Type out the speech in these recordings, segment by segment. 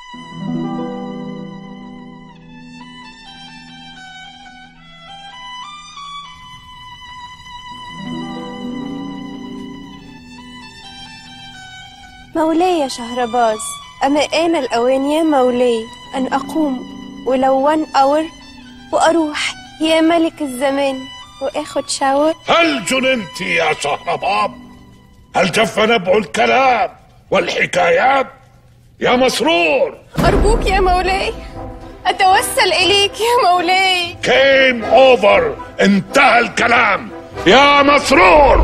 مولاي يا شهرباز أما آن الأوان يا مولاي أن أقوم ولو وان أور وأروح يا ملك الزمان وآخد شاور هل جننت يا شهرباب هل جف نبع الكلام والحكايات يا مسرور أرجوك يا مولاي أتوسل إليك يا مولاي كيم اوفر انتهى الكلام يا مسرور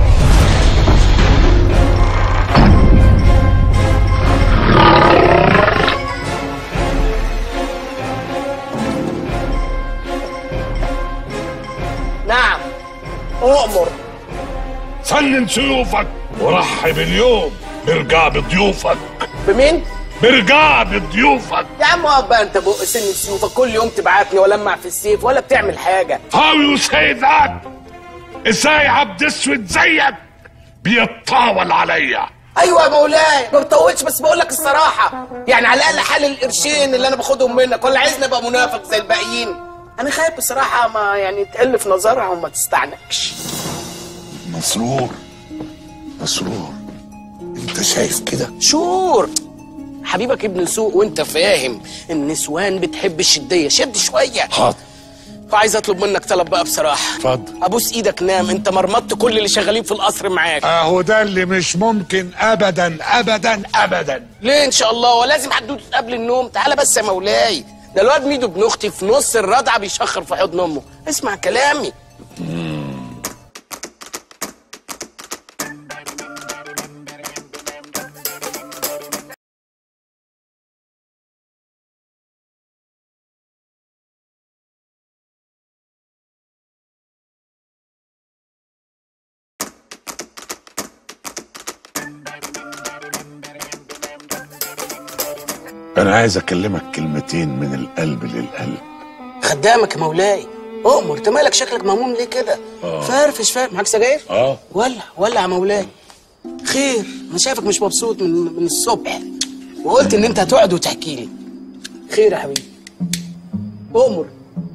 نعم أؤمر سنن سيوفك ورحب اليوم برقاب ضيوفك بمين؟ برقاب ضيوفك يا عم اقف بقى انت بق سن سيوفك كل يوم تبعتني ولمع في السيف ولا بتعمل حاجة How you say that ازاي عبد اسود زيك بيتطاول عليا ايوه يا مولاي ما بتطولش بس بقول لك الصراحة يعني على الاقل حل القرشين اللي انا باخدهم منك ولا عايزني ابقى منافق زي الباقيين انا خايف بصراحة ما يعني تقل في نظرها وما تستعنكش مسرور مسرور انت شايف كده شور حبيبك ابن سوق وانت فاهم النسوان بتحب الشدية شد شوية حاضر فعايز اطلب منك طلب بقى بصراحة اتفضل ابوس ايدك نام انت مرمطت كل اللي شغالين في القصر معاك اهو ده اللي مش ممكن ابدا ابدا ابدا ليه ان شاء الله ولازم حدوته قبل النوم تعالى بس يا مولاي ده الواد ميدو ابن اختي في نص الرضعه بيشخر في حضن امه اسمع كلامي انا عايز اكلمك كلمتين من القلب للقلب خدامك يا مولاي اؤمر انت مالك شكلك مهموم ليه كده فرفش فاهم معاك سجاير اه ولع ولع يا مولاي خير انا شايفك مش مبسوط من من الصبح وقلت ان انت هتقعد وتحكي لي خير يا حبيبي اؤمر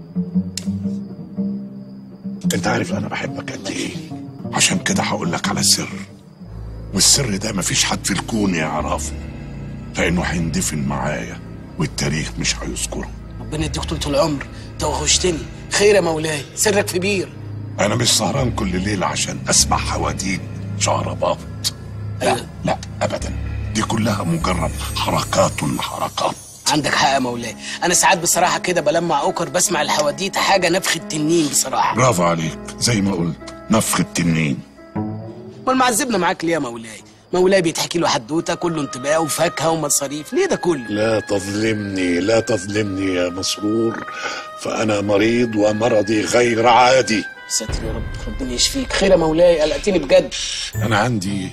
انت عارف انا بحبك قد ايه عشان كده هقول لك على سر والسر ده مفيش حد في الكون يعرفه لانه هيندفن معايا والتاريخ مش هيذكره ربنا يديك طول العمر توحشتني خير يا مولاي سرك في بير انا مش سهران كل ليله عشان اسمع حواديت شهرباط لا أيوة. لا ابدا دي كلها مجرد حركات حركات عندك حق يا مولاي انا ساعات بصراحه كده بلمع اوكر بسمع الحواديت حاجه نفخ التنين بصراحه برافو عليك زي ما قلت نفخ التنين امال معذبنا معاك ليه يا مولاي مولاي بيتحكي له حدوته كله انتباه وفاكهه ومصاريف ليه ده كله لا تظلمني لا تظلمني يا مسرور فأنا مريض ومرضي غير عادي ساتر يا رب ربنا يشفيك خير يا مولاي قلقتني بجد أنا عندي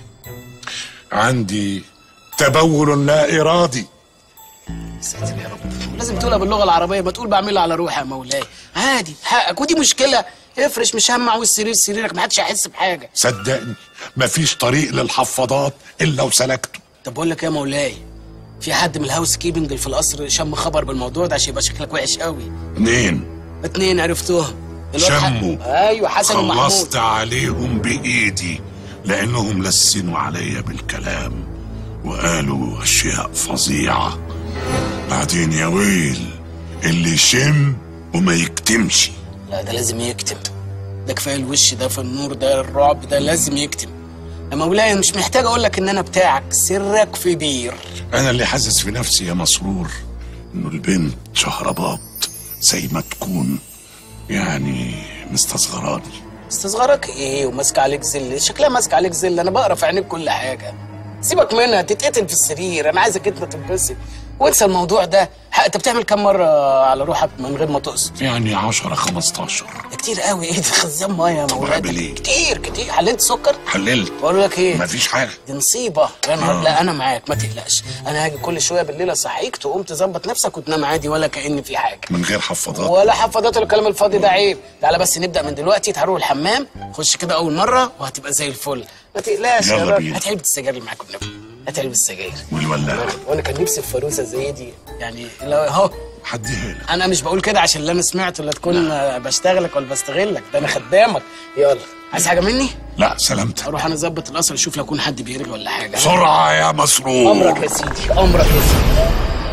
عندي تبول لا إرادي ساتر يا رب لازم تقولها باللغه العربيه ما تقول بعملها على روحي يا مولاي عادي حقك ودي مشكله افرش مش هم عاوز سرير سريرك ما حدش هيحس بحاجه صدقني مفيش طريق للحفاضات إلا وسلكته طب بقول لك إيه يا مولاي في حد من الهاوس كيبنج اللي في القصر شم خبر بالموضوع ده عشان يبقى شكلك وحش قوي اتنين اتنين عرفتوهم الواد ح- شموا. ايوه حسن ومحمود خلصت عليهم بإيدي لأنهم لسنوا عليا بالكلام وقالوا أشياء فظيعة بعدين يا ويل اللي يشم وما يكتمش لا ده لازم يكتم ده كفايه الوش ده في النور ده الرعب ده لازم يكتم يا مولاي أنا مش محتاج اقول لك ان انا بتاعك سرك في بير أنا اللي حاسس في نفسي يا مسرور إنه البنت شهرباط زي ما تكون يعني مستصغراني استصغرك ايه وماسك عليك زل شكلها ماسك عليك زل انا بقرا في عينيك كل حاجه سيبك منها تتقتل في السرير انا عايزك انت تنبسط وانسى الموضوع ده ح- انت بتعمل كام مره على روحك من غير ما تقصد يعني عشرة خمستاشر ده كتير قوي ايه ده خزان ميه يا مولاي أعمل إيه؟ كتير كتير حللت سكر حللت بقول لك ايه مفيش حاجة دي نصيبه يا نهار لا انا معاك ما تقلقش انا هاجي كل شويه بالليل اصحيك تقوم تظبط نفسك وتنام عادي ولا كأن في حاجه من غير حفاضات ولا حفاضات ولا الكلام الفاضي ده عيب تعالى بس نبدا من دلوقتي تعالوا الحمام خش كده اول مره وهتبقى زي الفل ما تقلقش يا يلا راجل بينا. هات علبه السجاير اللي معاك والنبي هات سجاير والولاعه وانا كان نفسي في فانوسه زي دي يعني لو اهو حديها لك انا مش بقول كده عشان اللي انا سمعته لا تكون بشتغلك ولا بستغلك ده انا خدامك يلا عايز حاجه مني لا سلامتك اروح انا اظبط القصر اشوف لو يكون حد بيرجع ولا حاجه بسرعه يا مسرور امرك يا سيدي امرك يا سيدي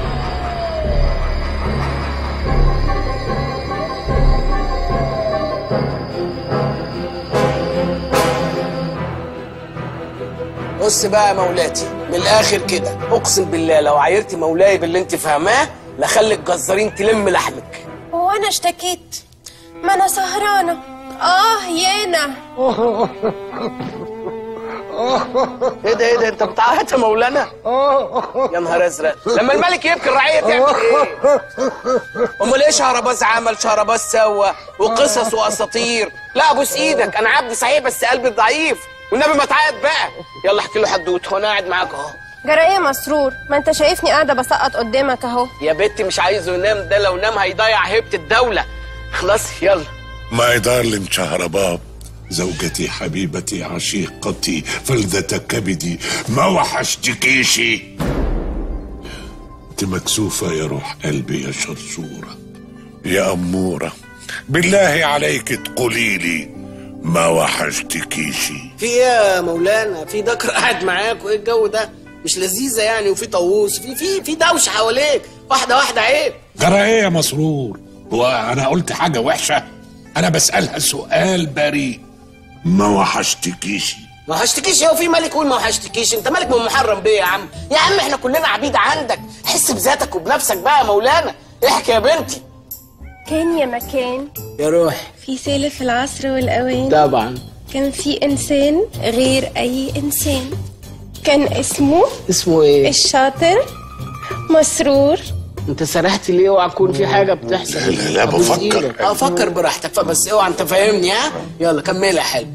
بص بقى يا مولاتي من الاخر كده اقسم بالله لو عايرتي مولاي باللي انت فاهماه لخلي الجزارين تلم لحمك هو انا اشتكيت ما انا سهرانه اه يانا ايه ده ايه ده انت بتعيط يا مولانا يا نهار ازرق لما الملك يبكي الرعيه تعمل ايه امال ايه شهرباز عمل شهرباز سوى وقصص واساطير لا ابوس ايدك انا عبد صحيح بس قلبي ضعيف والنبي ما تعيط بقى يلا احكي له حدوته وانا قاعد معاك اهو جرى ايه يا مسرور ما انت شايفني قاعده بسقط قدامك اهو يا بنتي مش عايزه ينام ده لو نام هيضيع هيبه الدوله خلاص يلا ماي دارلينج شهرباب زوجتي حبيبتي عشيقتي فلذة كبدي ما وحشتكيشي انت مكسوفة يا روح قلبي يا شرشورة يا أمورة بالله عليك تقولي لي ما وحشتكيشي في ايه يا مولانا في دكر قاعد معاك وايه الجو ده مش لذيذه يعني وفي طاووس في في في دوشه حواليك واحده واحده عيب جرى ايه يا مسرور هو انا قلت حاجة وحشة انا بسألها سؤال بريء ما وحشتكيشي ما هشتكيش هو في ملك يقول ما هشتكيش انت ملك من محرم بيه يا عم يا عم احنا كلنا عبيد عندك حس بذاتك وبنفسك بقى يا مولانا احكي يا بنتي كان يا مكان يا روح في سالف العصر والاوان طبعا كان في انسان غير اي انسان كان اسمه اسمه ايه الشاطر مسرور انت سرحت ليه اوعى تكون في حاجه بتحصل لا، لا، لا، أبوس بفكر. إيدك. اه فكر براحتك بس اوعى انت فاهمني ها يلا كمل يا حلو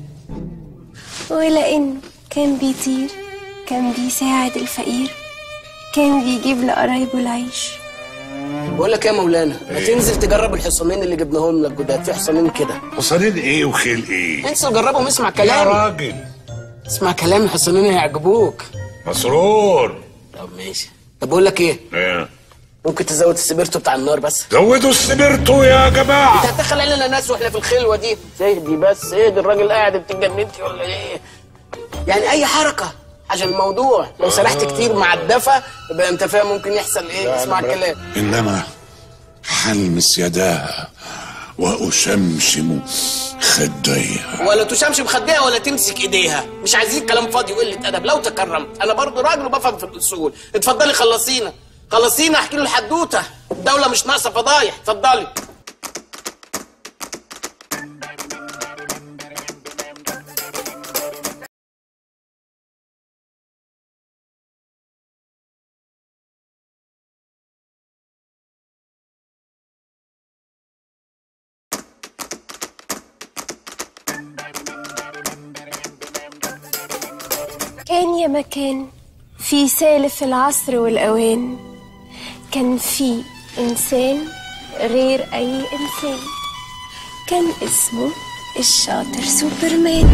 ولانه كان بيطير كان بيساعد الفقير كان بيجيب لقرايبه العيش بقول لك ايه يا مولانا ما تنزل تجرب الحصانين اللي جبناهم لك جداد في حصانين كده حصانين ايه وخيل ايه انزل جربهم اسمع يا كلامي راجل اسمع كلامي الحصانين هيعجبوك مسرور طب ماشي طب بقول لك ايه ايه ممكن تزود السبيرتو بتاع النار بس زودوا السبرتو يا جماعة انت هتدخل علينا ناس واحنا في الخلوه دي اهدي بس اهدي الراجل قاعد انت اتجننتي ولا ايه يعني اي حركه عشان الموضوع لو سرحت كتير مع الدفا يبقى انت فاهم ممكن يحصل ايه اسمع الكلام إنما حلمس يداها وأشمشم خديها ولا تشمش بخديها ولا تمسك ايديها مش عايزين كلام فاضي وقله ادب لو تكرمت انا برضو راجل وبفهم في الاصول اتفضلي خلصينا خلصينا احكي له الحدوته الدوله مش ناقصه فضايح اتفضلي كان يا مكان في سالف العصر والأوان كان في إنسان غير أي إنسان كان اسمه الشاطر سوبرمان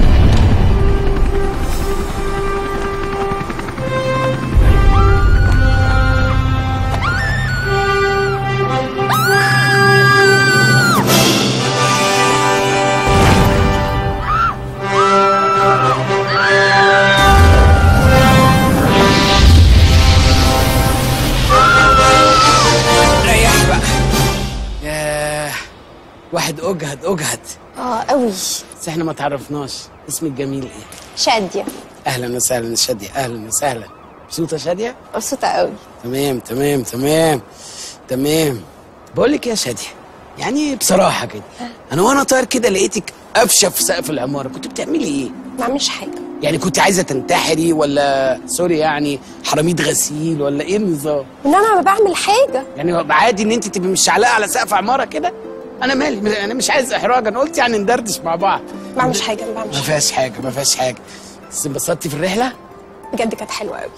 ريح بقى ياه واحد اجهد اجهد آه قوي بس احنا ما تعرفناش اسمك جميل ايه شادية اهلا وسهلا شاديه اهلا وسهلا مبسوطه شاديه مبسوطة قوي تمام تمام تمام تمام بقول لك يا شاديه يعني بصراحه كده انا وانا طاير كده لقيتك قافشه في سقف العماره كنت بتعملي ايه ما عملش حاجة يعني كنت عايزه تنتحري ولا سوري يعني حراميد غسيل ولا ايه النظام إن أنا ما بعمل حاجة يعني عادي ان انت تبقي مش علاقه على سقف عماره كده انا مالي انا مش عايز احراج انا قلت يعني ندردش مع بعض ما بعملش حاجة ما بعملش ما حاجة فيهاش حاجه ما فيهاش حاجه بس انبسطتي في الرحله بجد كانت حلوة قوي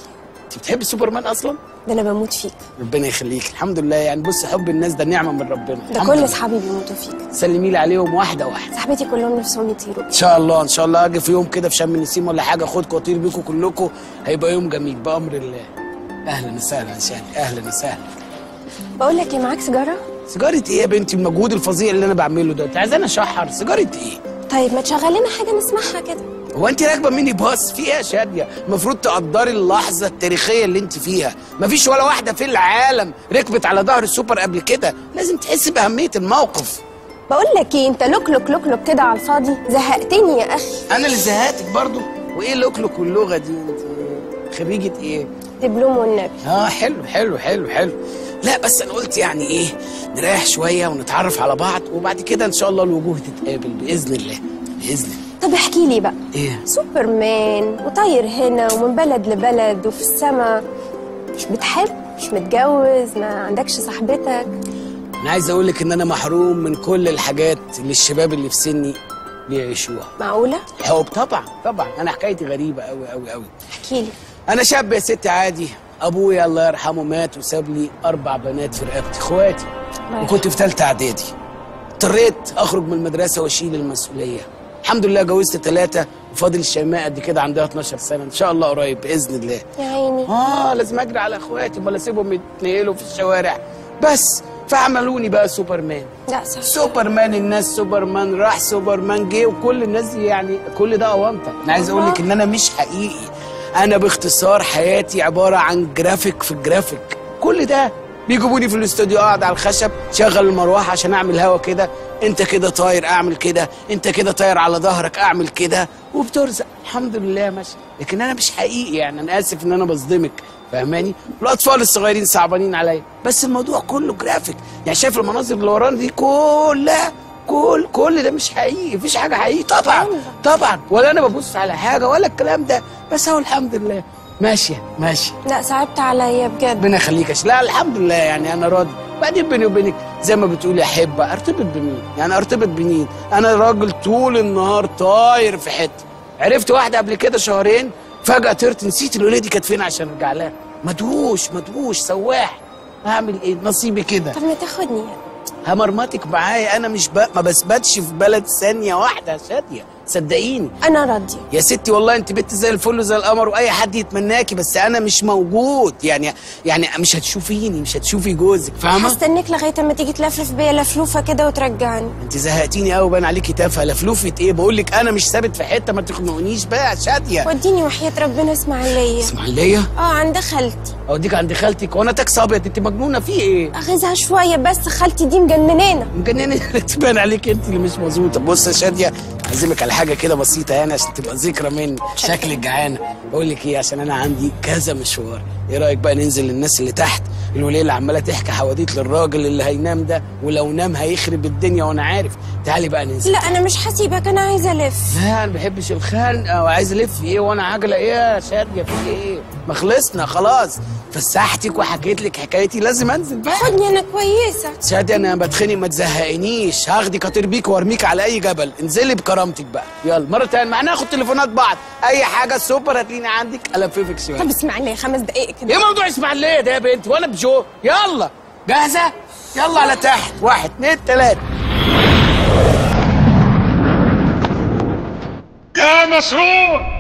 انت بتحبي سوبرمان اصلا ده انا بموت فيك ربنا يخليك الحمد لله يعني بص حب الناس ده نعمه من ربنا ده الحمد كل لله. اصحابي بيموتوا فيك سلمي لي عليهم واحده واحده صاحبتي كلهم نفسهم يطيروا ان شاء الله ان شاء الله اجي في يوم كده في شم النسيم ولا حاجه اخدكم واطير بيكم كلكم هيبقى يوم جميل بامر الله اهلا وسهلا يا شادي اهلا وسهلا بقول لك ايه معاك سيجاره سيجاره ايه يا بنتي المجهود الفظيع اللي انا بعمله ده انت عايزاني اشحر سيجاره ايه طيب ما تشغل لنا حاجه نسمعها كده هو انت راكبه ميني باص في ايه يا شاديه المفروض تقدري اللحظه التاريخيه اللي انت فيها مفيش ولا واحده في العالم ركبت على ظهر السوبر قبل كده لازم تحسي باهميه الموقف بقول لك ايه انت لوكلوك لوكلوك كده على الفاضي زهقتني يا اخي انا اللي زهقتك برضو وايه لوكلوك واللغه دي انت خريجه ايه دبلوم والنبي اه حلو حلو حلو حلو لا بس انا قلت يعني ايه نريح شويه ونتعرف على بعض وبعد كده ان شاء الله الوجوه تتقابل باذن الله باذن الله طب احكي لي بقى ايه سوبرمان وطاير هنا ومن بلد لبلد وفي السما مش بتحب مش متجوز ما عندكش صاحبتك انا عايز اقول لك ان انا محروم من كل الحاجات اللي الشباب اللي في سني بيعيشوها معقولة؟ حب طبعا طبعا انا حكايتي غريبه قوي قوي قوي احكي لي انا شاب يا ستي عادي ابويا الله يرحمه مات وساب لي اربع بنات في رقبتي اخواتي الله وكنت في ثالثه اعدادي اضطريت اخرج من المدرسه واشيل المسؤوليه الحمد لله جوزت ثلاثه وفاضل الشيماء قد كده عندها 12 سنه ان شاء الله قريب باذن الله يا عيني اه لازم اجري على اخواتي امال اسيبهم يتنقلوا في الشوارع بس فعملوني بقى سوبرمان لا صح سوبرمان الناس سوبرمان راح سوبرمان جه وكل الناس دي يعني كل ده اونطه انا عايز اقول لك ان انا مش حقيقي انا باختصار حياتي عباره عن جرافيك في الجرافيك كل ده بيجيبوني في الاستوديو اقعد على الخشب شغل المروحه عشان اعمل هوا كده انت كده طاير اعمل كده انت كده طاير على ظهرك اعمل كده وبترزق الحمد لله ماشي لكن انا مش حقيقي يعني انا اسف ان انا بصدمك فاهماني الاطفال الصغيرين صعبانين عليا بس الموضوع كله جرافيك يعني شايف المناظر اللي ورانا دي كلها كل كل ده مش حقيقي مفيش حاجه حقيقي طبعا طبعا ولا انا ببص على حاجه ولا الكلام ده بس هو الحمد لله ماشيه ماشيه لا صعبت عليا بجد ربنا يخليك يا ش- لا الحمد لله يعني انا راضي بعدين بيني وبينك زي ما بتقولي احب ارتبط بمين يعني ارتبط بمين انا راجل طول النهار طاير في حته عرفت واحده قبل كده شهرين فجاه طرت نسيت الوليه دي كانت فين عشان ارجع لها مدهوش مدهوش سواح هعمل ايه نصيبي كده طب ما تاخدني يعني همرمطك معايا انا مش ب... ما بثبتش في بلد ثانيه واحده يا شاديه صدقيني انا راضية يا ستي والله انت بنت زي الفل وزي القمر واي حد يتمناكي بس انا مش موجود يعني يعني مش هتشوفيني مش هتشوفي جوزك فاهمه هستناك لغاية اما تيجي تلفلف بيا لفلوفة كده وترجعني انت زهقتيني قوي بان عليكي تافهه لفلوفه ايه بقول لك انا مش ثابت في حته ما تخنقنيش بقى يا شاديه وديني وحياة ربنا اسماعيلية اسماعيليه اه عند خالتي اوديك عند خالتك وانا تاكس ابيض انت مجنونه في ايه اغيظها شوية بس خالتي دي مجننانة مجننه تبان عليك انت اللي مش مظبوطه بص يا شاديه اعزمك على حاجه كده بسيطه يعني عشان تبقى ذكرى مني شكلك جعانه بقول لك ايه عشان انا عندي كذا مشوار ايه رايك بقى ننزل للناس اللي تحت الوليه اللي عماله تحكي حواديت للراجل اللي هينام ده ولو نام هيخرب الدنيا وانا عارف تعالي بقى ننزل لا انا مش هسيبك انا عايزة الف لا انا ما بحبش الخنقه وعايز الف ايه وانا عجله ايه يا شاديه في ايه ما خلصنا خلاص فسحتك وحكيت لك حكايتي لازم انزل بقى خدني انا كويسة شادي انا بتخنق ما تزهقنيش هاخدك اطير بيك وارميك على اي جبل انزلي بكرامتك بقى يلا مره تانية معنا ناخد تليفونات بعض اي حاجه سوبر هتلاقيني عندك الففك شويه طب اسمعني خمس دقايق كده ايه موضوع اسماعيليه ده يا بنتي وانا بجو يلا جاهزه يلا على تحت واحد اتنين تلاته يا مسرور